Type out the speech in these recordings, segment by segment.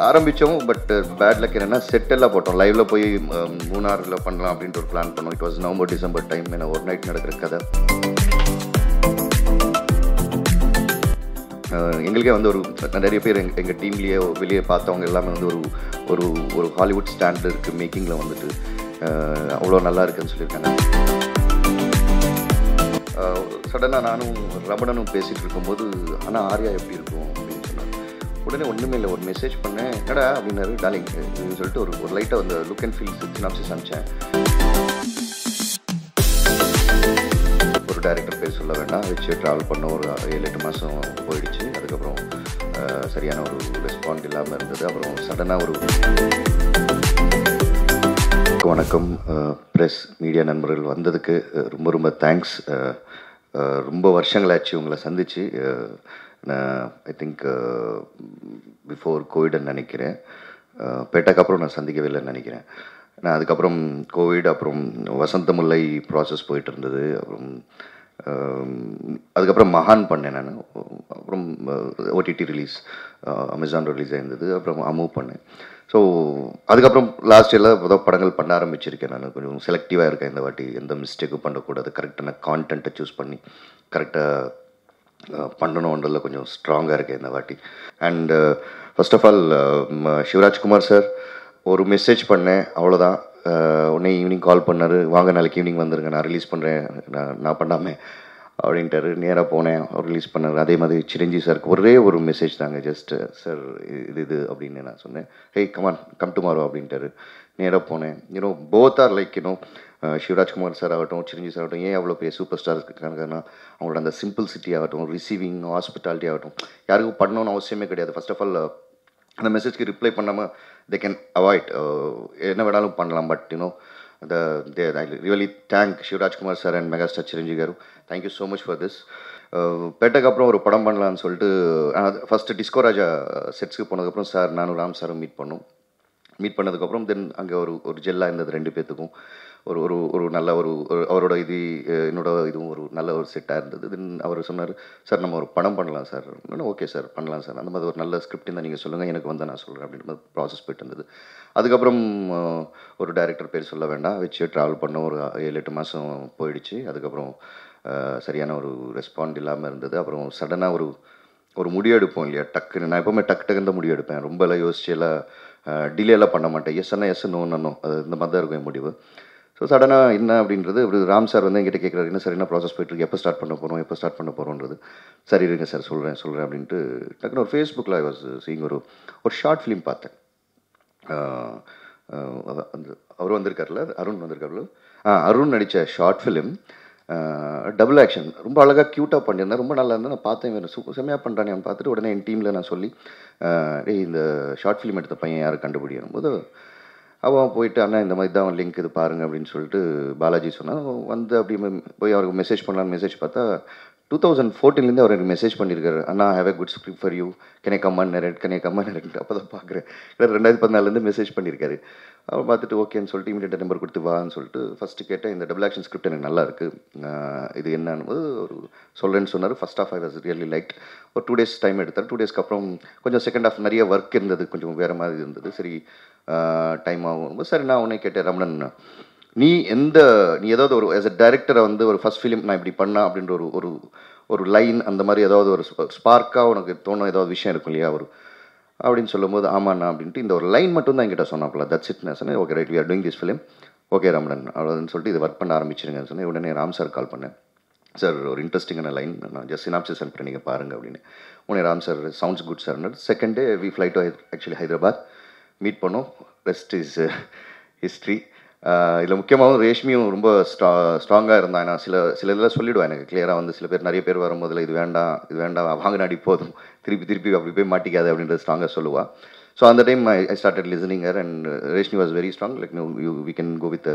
ஆரம்பித்தோம் but bad luck என்னென்னா செட்டெல்லாம் போட்டோம் லைவ்ல போய் ம், மூணாறில் பண்ணலாம் அப்படின்ட்டு ஒரு பிளான் பண்ணோம் it was November December time என்ன ஒரு நைட் நடக்கிற கதை அஹ், எங்களுக்கே வந்து ஒரு நிறைய பேர் எங்க எங்கள் டீம்லேயே வெளியே பார்த்தவங்க எல்லாமே வந்து ஒரு ஒரு ஒரு ஹாலிவுட் ஸ்டாண்டில் இருக்குது மேக்கிங்கில் வந்துட்டு அஹ், அவ்வளோ நல்லா இருக்குன்னு சொல்லியிருக்காங்க சடனாக நானும் ரமணனும் பேசிகிட்டு இருக்கும்போது ஆனால் ஆர்யா எப்படி இருக்கும் அப்படின்னு சொன்னார் உடனே ஒன்றுமே இல்லை ஒரு மெசேஜ் பண்ணேன் என்னடா அப்படின்னாரு டாலிங் அப்படின்னு சொல்லிட்டு ஒரு ஒரு லைட்டாக அந்த லுக் அண்ட் ஃபீல் சினாப்சிஸ் அனுப்பிச்சேன் ஒரு டைரக்டர் பேர் சொல்ல வேண்டாம் வச்சு ட்ராவல் பண்ண ஒரு ஏழு எட்டு மாதம் போயிடுச்சு அதுக்கப்புறம் அஹ், சரியான ஒரு ரெஸ்பாண்ட் இல்லாமல் இருந்தது அப்புறம் சடனாக ஒரு வணக்கம் ப்ரெஸ் மீடியா நண்பர்கள் வந்ததுக்கு அஹ், ரொம்ப ரொம்ப தேங்க்ஸ் ரொம்ப வருஷங்களாச்சு உங்களை சந்திச்சு அஹ், நான் ஐ திங்க் பிஃபோர் கோவிட்னு நினைக்கிறேன் அஹ், பேட்டாக்கு அப்புறம் நான் சந்திக்கவே இல்லைன்னு நினைக்கிறேன் நான் அதுக்கப்புறம் கோவிட் அப்புறம் வசந்த முல்லை ப்ராசஸ் போயிட்டு இருந்தது அப்புறம் அஹ், அதுக்கப்புறம் மகான் பண்ணேன் நான் அப்புறம் ஓடிடி ரிலீஸ் அமேசான் ரிலீஸ் ஆயிருந்தது அப்புறம் அமூவ் பண்ணேன் ஸோ அதுக்கப்புறம் லாஸ்ட் இயரில் ஏதோ படங்கள் பண்ண ஆரம்பிச்சிருக்கேன் நான் கொஞ்சம் செலக்டிவாக இருக்கேன் இந்த வாட்டி எந்த மிஸ்டேக்கும் பண்ணக்கூடாது கரெக்டான கான்டென்ட்டை சூஸ் பண்ணி கரெக்டாக பண்ணணுன்றதில் கொஞ்சம் ஸ்ட்ராங்காக இருக்கேன் இந்த வாட்டி and first of all Shivarajkumar sir ஒரு மெசேஜ் பண்ணேன் அவ்வளோதான் உடனே ஈவினிங் கால் பண்ணார் வாங்க நாளைக்கு ஈவினிங் வந்துருங்க நான் ரிலீஸ் பண்ணுறேன் நான் நான் பண்ணாமல் அப்படின்ட்டாரு நேராக போனேன் அவர் ரிலீஸ் பண்ணார் அதே மாதிரி சிரஞ்சீவி சாருக்கு ஒரே ஒரு மெசேஜ் தாங்க ஜஸ்ட் சார் இது இது அப்படின்னு நான் சொன்னேன் ஹே கமான் கம் டுமாரோ அப்படின்ட்டாரு நேராக போனேன் you know both are like you know Shivarajkumar sir ஆகட்டும் சிரஞ்சீவி சார் ஆகட்டும் ஏன் அவ்வளோ பெரிய சூப்பர் ஸ்டார் இருக்காங்கன்னா அவங்களோட அந்த சிம்பிள்சிட்டி ஆகட்டும் ரிசீவிங் ஹாஸ்பிட்டாலிட்டி ஆகட்டும் யாருக்கும் பண்ணணும்னு அவசியமே கிடையாது ஃபர்ஸ்ட் ஆஃப் ஆல் அந்த மெசேஜ்க்கு ரிப்ளை பண்ணாமல் தே கேன் அவாய்ட் என்ன வேணாலும் பண்ணலாம் but you know the they I really thank Shivarajkumar sir and megastar Chiranjeevi garu thank you so much for this பேட்டக்கு அப்புறம் ஒரு படம் பண்ணலான்னு சொல்லிட்டு ஃபஸ்ட்டு டிஸ்கோ ராஜா செட்ஸ்க்கு போனதுக்கப்புறம் சார் நானும் ராம் சாரும் மீட் பண்ணோம் மீட் பண்ணதுக்கப்புறம் தென் அங்கே ஒரு ஒரு ஜெல்லாக இருந்தது ரெண்டு பேர்த்துக்கும் ஒரு ஒரு ஒரு நல்ல ஒரு ஒரு அவரோட இது அஹ், என்னோட இதுவும் ஒரு நல்ல ஒரு செட்டாக இருந்தது தென் அவர் சொன்னார் சார் நம்ம ஒரு படம் பண்ணலாம் சார் ஓகே சார் பண்ணலாம் சார் அந்த மாதிரி ஒரு நல்ல ஸ்கிரிப்ட் இருந்தால் நீங்கள் சொல்லுங்கள் எனக்கு வந்து நான் சொல்கிறேன் அப்படின்ற மாதிரி ப்ராசஸ் போயிட்டு இருந்தது அதுக்கப்புறம் அஹ், ஒரு டைரக்டர் பேர் சொல்ல வேண்டாம் வச்சு ட்ராவல் பண்ண ஒரு ஏழு எட்டு மாதம் போயிடுச்சு அதுக்கப்புறம் அஹ், சரியான ஒரு ரெஸ்பாண்ட் இல்லாமல் இருந்தது அப்புறம் சடனாக ஒரு ஒரு முடிவு எடுப்போம் இல்லையா டக்குன்னு நான் எப்பவுமே டக்கு டக்குன்னு தான் முடிவு எடுப்பேன் ரொம்ப எல்லாம் யோசிச்சு எல்லாம் டிலே எல்லாம் பண்ண மாட்டேன் எஸ் அண்ணா எஸ் நோ நோ அது இந்த மாதிரி தான் இருக்கும் என் முடிவு ஸோ சடனாக என்ன அப்படின்றது இப்படி ராம் சார் வந்து என்கிட்ட கேட்குறாரு என்ன சார் என்ன ப்ராசஸ் போயிட்டு இருக்கு எப்போ ஸ்டார்ட் பண்ண போகிறோம் எப்போ ஸ்டார்ட் பண்ண போகிறோன்றது சரி இருங்க சார் சொல்கிறேன் சொல்கிறேன் அப்படின்ட்டு டக்குன்னு ஒரு ஃபேஸ்புக்கில் ஐ வாஸ் சீங் ஒரு ஒரு ஷார்ட் ஃபிலிம் பார்த்தேன் ஆஹ் ஆஹ் அவ- அந்த அவர் வந்திருக்காருல அருண் வந்திருக்காருல ஆ அருண் நடித்த ஷார்ட் ஃபிலிம் டபுள் ஆக்ஷன் ரொம்ப அழகாக க்யூட்டாக பண்ணியிருந்தேன் ரொம்ப நல்லா இருந்தால் நான் பார்த்தேன் இவன் சூப்பர் செம்மையாக பண்ணுறானே அவன் பார்த்துட்டு உடனே என் டீமில் நான் சொல்லி ஆஹ் டேய் இந்த ஷார்ட் ஃபிலிம் எடுத்த பையன் யார் கண்டுபிடிக்கணும் போது அவன் போயிட்டு அண்ணா இந்த மாதிரி தான் லிங்க் இது பாருங்க அப்படின்னு சொல்லிட்டு பாலாஜி சொன்னான் அவன் வந்து அப்படி மெ- போய் அவருக்கு மெசேஜ் பண்ணலான்னு மெசேஜ் பார்த்தா டூ தௌசண்ட் ஃபோர்டீன்லேருந்து அவர் எனக்கு மெசேஜ் பண்ணியிருக்காரு அண்ணா have a good script for you கனே கம்மான் நெரட் கனே கம்மான் நெரட் அப்போ தான் பார்க்குறேன் ரெண்டாயிரத்தி பதினாலேருந்து மெசேஜ் பண்ணியிருக்காரு அவர் பார்த்துட்டு ஓகேன்னு சொல்லிட்டு இமீடியட் நம்பர் கொடுத்து வான்னு சொல்லிட்டு ஃபஸ்ட்டு கேட்டேன் இந்த டபுள் ஆக்ஷன் ஸ்கிரிப்ட் எனக்கு நல்லா இருக்குது இது என்னன்னு போது ஒரு சொல்கிறேன்னு சொன்னார் first of I was really like ஒரு டூ டேஸ் டைம் எடுத்தார் டூ டேஸ்க்கு அப்புறம் கொஞ்சம் செகண்ட் ஆஃப் நிறைய ஒர்க் இருந்தது கொஞ்சம் வேறு மாதிரி இருந்தது சரி டைம் ஆகும் சரி நான் உடனே கேட்டேன் ரமணன் நீ எந்த நீ ஏதாவது ஒரு ஆஸ் அ டைரக்டரை வந்து ஒரு ஃபர்ஸ்ட் ஃபிலிம் நான் இப்படி பண்ணா அப்படின்ற ஒரு ஒரு ஒரு லைன் அந்த மாதிரி ஏதாவது ஒரு ஸ்பார்க்காக உனக்கு தோணும் ஏதாவது விஷயம் இருக்கும் இல்லையா ஒரு அப்படின்னு சொல்லும்போது ஆமாண்ணா அப்படின்ட்டு இந்த ஒரு லைன் மட்டும் தான் என்கிட்ட சொன்னாப்புல தட்ஸ் இட் நான் சொன்னேன் okay right we are doing this film okay Ramanan அவ்வளோன்னு சொல்லிட்டு இது ஒர்க் பண்ண ஆரம்பிச்சிருங்கன்னு சொன்னேன் உடனே ராம் சார் கால் பண்ணேன் சார் ஒரு இன்ட்ரெஸ்டிங்கான லைன் நான் ஜஸ்ட் சினாப்சிஸ் அனுப்புறேன் நீங்கள் பாருங்கள் அப்படின்னு உடனே Ram sir sounds good sir second day we flight to actually Hyderabad meet பண்ணோம் ரெஸ்ட் இஸ் ஹிஸ்ட்ரி இதில் முக்கியமாகவும் ரேஷ்மியும் ரொம்ப ஸ்ட்ரா ஸ்ட்ராங்காக இருந்தான் நான் சில சில இதில் சொல்லிவிடுவேன் எனக்கு கிளியராக வந்து சில பேர் நிறைய பேர் வரும்போதில் இது வேண்டாம் இது வேண்டாம் வாங்க நாடி போதும் திருப்பி திருப்பி அப்படி போய் மாட்டிக்காது அப்படின்றது ஸ்ட்ராங்காக சொல்லுவா ஸோ அந்த time I I started listening and Reshmi was very strong like you we can go with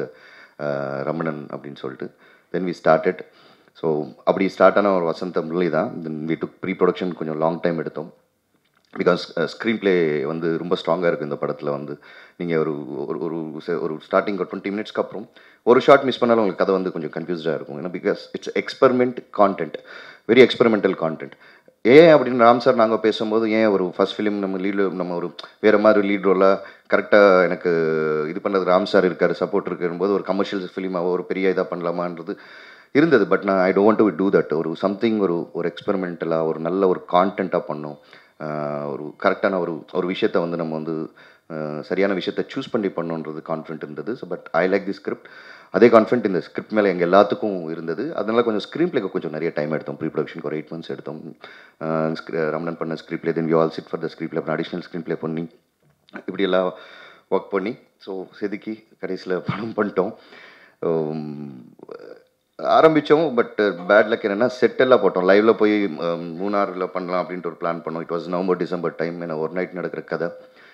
Ramanan அப்படின்னு சொல்லிட்டு தென் வி ஸ்டார்டட் ஸோ அப்படி ஸ்டார்ட் ஆன ஒரு வசந்த முரளி தான் then we took pre production கொஞ்சம் லாங் டைம் எடுத்தோம் பிகாஸ் ஸ்க்ரீன் ப்ளே வந்து ரொம்ப ஸ்ட்ராங்காக இருக்குது இந்த படத்தில் வந்து நீங்கள் ஒரு ஒரு ஒரு se- ஒரு ஸ்டார்டிங் ஒரு டுவெண்ட்டி மினிட்ஸ்க்கு அப்புறம் ஒரு ஷார்ட் மிஸ் பண்ணாலும் உங்களுக்கு கதை வந்து கொஞ்சம் கன்ஃபியூஸ்டாக இருக்கும் ஏன்னா because it's experiment content very experimental content ஏன் அப்படின்னு ராம் சார் நாங்கள் பேசும்போது ஏன் ஒரு ஃபர்ஸ்ட் ஃபிலிம் நம்ம லீடு நம்ம ஒரு வேறு மாதிரி லீட் ரோலாக கரெக்டாக எனக்கு இது பண்ணுறது ராம் சார் இருக்கார் சப்போர்ட் இருக்கும்போது ஒரு கமர்ஷியல் ஃபிலிமாக ஒரு பெரிய இதாக பண்ணலாமான்றது இருந்தது பட் நான் I don't to do that ஒரு சம்திங் ஒரு ஒரு எக்ஸ்பெரிமெண்டலாக ஒரு நல்ல ஒரு கான்டென்ட்டாக பண்ணோம் ஆஹ் ஒரு கரெக்டான ஒரு ஒரு விஷயத்தை வந்து நம்ம வந்து ஆஹ் சரியான விஷயத்தை சூஸ் பண்ணி பண்ணோன்றது கான்ஃபிடென்ட் இருந்தது so but I like the script அதே கான்ஃபிடென்ட் இந்த ஸ்கிரிப்ட் மேலே எங்கள் எல்லாத்துக்கும் இருந்தது அதனால கொஞ்சம் ஸ்க்ரீன் பிளேக்கு கொஞ்சம் நிறைய டைம் எடுத்தோம் ப்ரீ ப்ரொடக்ஷனுக்கு ஒரு எயிட் மந்த்ஸ் எடுத்தோம் ஆஹ் sc- ரமணன் பண்ண screen play then we all sit for the screen play அப்புறம் அடிஷ்னல் ஸ்க்ரீன் பிளே பண்ணி இப்படி எல்லாம் ஒர்க் பண்ணி ஸோ செதுக்கி கடைசியில் படம் பண்ணிட்டோம் ஆரம்பித்தோம் பட் பேட் லக் என்னென்னா செட்டெல்லாம் போட்டோம் லைவ்ல போய் மூணாறில் பண்ணலாம் அப்படின்ட்டு ஒரு பிளான் பண்ணோம் it was November December time ஏன்னா ஒரு நைட் நடக்கிற கதை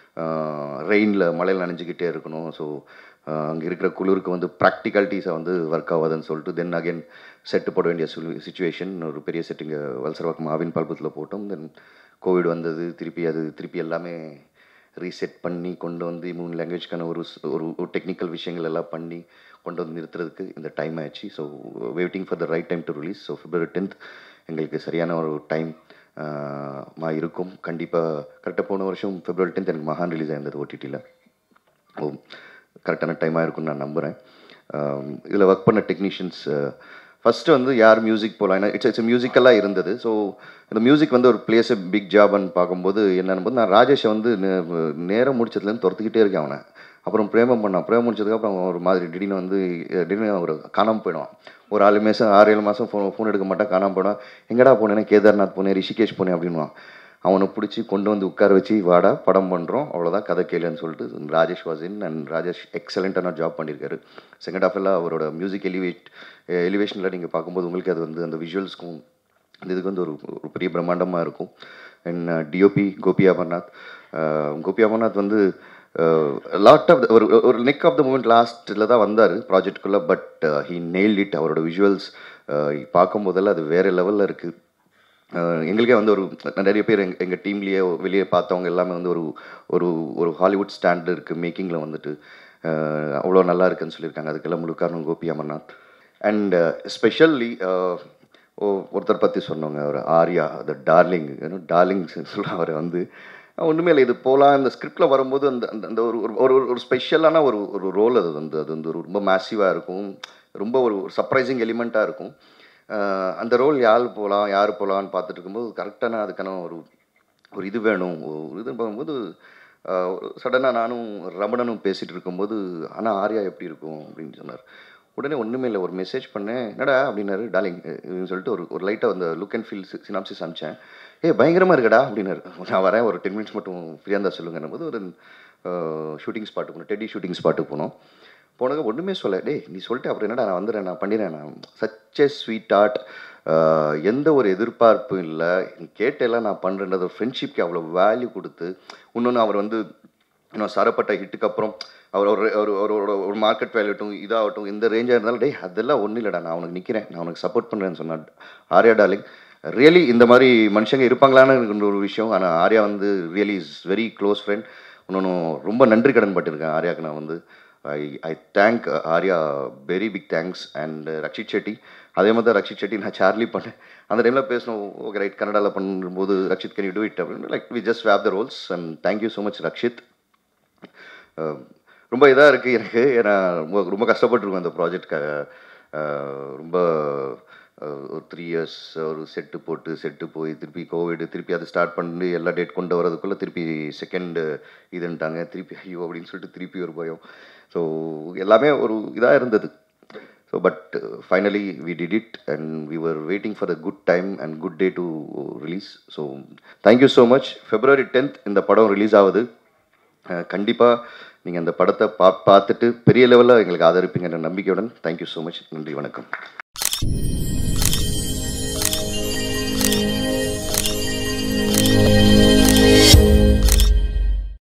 ரெயினில் மழையில் நனைஞ்சிக்கிட்டே இருக்கணும் ஸோ அங்கே இருக்கிற குளிருக்கு வந்து ப்ராக்டிகாலிட்டிஸை வந்து ஒர்க் ஆகாதுன்னு சொல்லிட்டு தென் அகைன் செட்டு போட வேண்டிய சுச்சுவேஷன் ஒரு பெரிய செட்டிங்க வல்சரவாக்கம் ஆவின் பால்பத்தில் போட்டோம் தென் கோவிட் வந்தது திருப்பி அது திருப்பி எல்லாமே ரீசெட் பண்ணி கொண்டு வந்து மூணு லாங்குவேஜ்க்கான ஒரு ஸ்- ஒரு ஒரு டெக்னிக்கல் விஷயங்கள் எல்லாம் பண்ணி கொண்டு வந்து நிறுத்துறதுக்கு இந்த டைம் ஆயிடுச்சு so waiting for the right time to release so February tenth எங்களுக்கு சரியான ஒரு டைம் மா இருக்கும் கண்டிப்பாக கரெக்டாக போன வருஷம் பிப்ரவரி டென்த் எனக்கு மகான் ரிலீஸ் ஆயிருந்தது ஓடிடியில் ஓ கரெக்டான டைமாக இருக்கும்னு நான் நம்புகிறேன் இதில் ஒர்க் பண்ண டெக்னீஷியன்ஸ் ஃபஸ்ட்டு வந்து யார் மியூசிக் போகலாம் ஏன்னா இட்ஸ் இட்ஸ் மியூசிக்கலாக இருந்தது ஸோ இந்த மியூசிக் வந்து ஒரு பிளேஸ் பிக் ஜாப்னு பார்க்கும்போது என்னன்னு போது நான் ராஜேஷை வந்து நே- நேரம் முடிச்சதுலேருந்து துரத்துக்கிட்டே இருக்கேன் அவனை அப்புறம் பிரேமம் பண்ணான் பிரேமம் முடிச்சதுக்கப்புறம் அவன் ஒரு மாதிரி திடீர்னு வந்து அஹ், திடீர்னு ஒரு காணாமல் போயிடுவான் ஒரு ஆறு மாதம் ஆறு ஏழு மாதம் ஃபோன் ஃபோன் எடுக்க மாட்டான் காணாமல் போயிடுவான் எங்கடா போனேன்னா கேதார்நாத் போனேன் ரிஷிகேஷ் போனேன் அப்படின்வான் அவனை பிடிச்சி கொண்டு வந்து உட்கார வச்சு வாடா படம் பண்ணுறோம் அவ்வளோதான் கதை கேளுன்னு சொல்லிட்டு Rajesh was in and Rajesh எக்ஸலண்ட்டான ஜாப் பண்ணியிருக்காரு செகண்ட் ஹாஃப் எல்லாம் அவரோட மியூசிக் எலிவேட் எலிவேஷனில் நீங்கள் பார்க்கும்போது உங்களுக்கு அது வந்து அந்த விஷுவல்ஸ்க்கும் அந்த இதுக்கு வந்து ஒரு ஒரு பெரிய பிரம்மாண்டமாக இருக்கும் and DOP Gopi Amarnath ah, Gopi Amarnath வந்து லாட் ஆஃப் ஒரு ஒரு நெக் ஆஃப் த மூமெண்ட் லாஸ்ட்டில் தான் வந்தார் ப்ராஜெக்ட்குள்ளே பட் ஹீ நெயில் இட் அவரோட விஷுவல்ஸ் பார்க்கும்போதெல்லாம் அது வேறு லெவலில் இருக்குது அஹ் எங்களுக்கே வந்து ஒரு நிறைய பேர் எங்க எங்கள் டீம்லேயே வெளியே பார்த்தவங்க எல்லாமே வந்து ஒரு ஒரு ஒரு ஹாலிவுட் ஸ்டாண்ட் இருக்குது மேக்கிங்கில் வந்துட்டு அஹ் அவ்வளோ நல்லா இருக்குன்னு சொல்லியிருக்காங்க அதுக்கெல்லாம் முழு காரணம் கோபி அமர்நாத் அண்ட் ஸ்பெஷல்லி ஒருத்தர் பற்றி சொன்னவங்க ஒரு ஆர்யா த டார்லிங் டார்லிங் சொல்ல அவர் வந்து ஒன்றுமே இல்லை இது போகலாம் இந்த ஸ்கிரிப்டில் வரும்போது அந்த அந்த அந்த ஒரு ஒரு- ஒரு ஒரு ஸ்பெஷலான ஒரு ஒரு ரோல் அது வந்து அது வந்து ரொம்ப மேசிவாக இருக்கும் ரொம்ப ஒரு சர்ப்ரைசிங் எலிமெண்ட்டாக இருக்கும் அஹ் அந்த ரோல் யார் போகலாம் யார் போகலான்னு பார்த்துட்டு இருக்கும்போது கரெக்டான அதுக்கான ஒரு ஒரு இது வேணும் ஒரு இது பார்க்கும்போது சடனாக நானும் ரமணனும் பேசிகிட்டு இருக்கும்போது ஆனால் ஆர்யா எப்படி இருக்கும் அப்படின்னு சொன்னார் உடனே ஒன்றுமே இல்லை ஒரு மெசேஜ் பண்ணேன் என்னடா அப்படின்னாரு டார்லிங் அப்படின்னு சொல்லிட்டு ஒரு ஒரு லைட்டாக அந்த லுக் அண்ட் ஃபீல் சினாப்சிஸ் அமிச்சேன் ஏ பயங்கரமாக இருக்கடா அப்படின்னாரு நான் வரேன் ஒரு டென் மினிட்ஸ் மட்டும் ஃப்ரீயாக இருந்தால் சொல்லுங்கன்னும் போது ஒரு ஷூட்டிங் ஸ்பாட்டுக்கு போனோம் டெடி ஷூட்டிங் ஸ்பாட்டுக்கு போனோம் போனது ஒன்றுமே சொல்ல டேய் நீ சொல்லிட்டு அப்புறம் என்னடா நான் வந்துடுறேன் நான் பண்ணிடுறேன் நான் சச் எ ஸ்வீட் ஆர்ட் எந்த ஒரு எதிர்பார்ப்பும் இல்லை நீ கேட்டெல்லாம் நான் பண்ணுறேன்றது ஒரு ஃப்ரெண்ட்ஷிப்க்கு அவ்வளோ வேல்யூ கொடுத்து இன்னொன்று அவர் வந்து இன்னும் சரப்பட்ட ஹிட்டுக்கு அப்புறம் அவர் ஒரு ஒரு ஒரு ஒரு மார்க்கெட் வேல்யூட்டும் இதாகட்டும் எந்த ரேஞ்சாக இருந்தாலும் டேய் அதெல்லாம் ஒன்றும் இல்லைடா நான் உனக்கு நிற்கிறேன் நான் உனக்கு சப்போர்ட் பண்ணுறேன்னு சொன்னார் ஆர்யா டார்லிங் ரியலி இந்த மாதிரி மனுஷங்க இருப்பாங்களான்னு எனக்கு ஒரு விஷயம் ஆனால் ஆர்யா வந்து really is very close friend இன்னொன்று ரொம்ப நன்றி கடன் பட்டிருக்கேன் ஆர்யாவுக்கு நான் வந்து I I thank Arya very big thanks and Rakshit Shetty அதே மாதிரி தான் ரக்ஷித் செட்டி நான் சார்லி பண்ணேன் அந்த டைமில் பேசணும் ஓகே ரைட் கன்னடாவில் பண்ணும்போது Rakshit can you do it அப்படின்னு like we just wave the roles and thank you so much Rakshit ah ரொம்ப இதாக இருக்குது எனக்கு ஏன்னா ரொம்ப ரொம்ப கஷ்டப்பட்டுருக்கோம் அந்த ப்ராஜெக்ட்காக ரொம்ப அஹ், ஒரு த்ரீ இயர்ஸ் ஒரு செட்டு போட்டு செட்டு போய் திருப்பி கோவிட் திருப்பி அதை ஸ்டார்ட் பண்ணி எல்லா டேட் கொண்டு வரதுக்குள்ளே திருப்பி செகண்டு இதுன்ட்டாங்க திருப்பி ஐயோ அப்படின்னு சொல்லிட்டு திருப்பி ஒரு பயம் ஸோ எல்லாமே ஒரு இதாக இருந்தது so but finally we did it and we were waiting for the good time and good day to release so thank you so much February tenth இந்த படம் ரிலீஸ் ஆகுது கண்டிப்பாக நீங்கள் அந்த படத்தை பா பார்த்துட்டு பெரிய லெவலில் எங்களுக்கு ஆதரிப்பீங்கன்ற நம்பிக்கையுடன் தேங்க்யூ ஸோ மச் நன்றி வணக்கம்